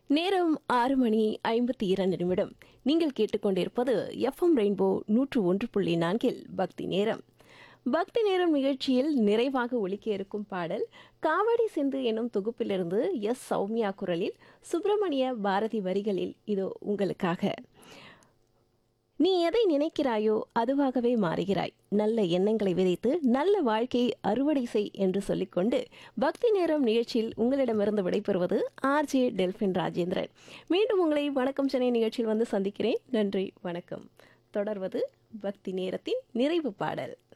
நேரம் ஆறு மணி ஐம்பத்தி இரண்டு நிமிடம் நீங்கள் கேட்டுக்கொண்டிருப்பது எஃப்எம் ரெயின்போ நூற்று ஒன்று புள்ளி நான்கில் பக்தி நேரம் பக்தி நேரம் நிகழ்ச்சியில் நிறைவாக ஒலிக்க இருக்கும் பாடல் காவடி சிந்து என்னும் தொகுப்பிலிருந்து எஸ் சௌமியா குரலில் சுப்பிரமணிய பாரதி வரிகளில் இதோ உங்களுக்காக நீ எதை நினைக்கிறாயோ அதுவாகவே மாறுகிறாய் நல்ல எண்ணங்களை விதைத்து நல்ல வாழ்க்கையை அறுவடை செய் என்று சொல்லிக்கொண்டு பக்தி நேரம் நிகழ்ச்சியில் உங்களிடமிருந்து விடைபெறுவது ஆர்ஜே டெல்பின் ராஜேந்திரன் மீண்டும் உங்களை வணக்கம் சென்னை நிகழ்ச்சியில் வந்து சந்திக்கிறேன் நன்றி வணக்கம் தொடர்வது பக்தி நேரத்தின் நிறைவு பாடல்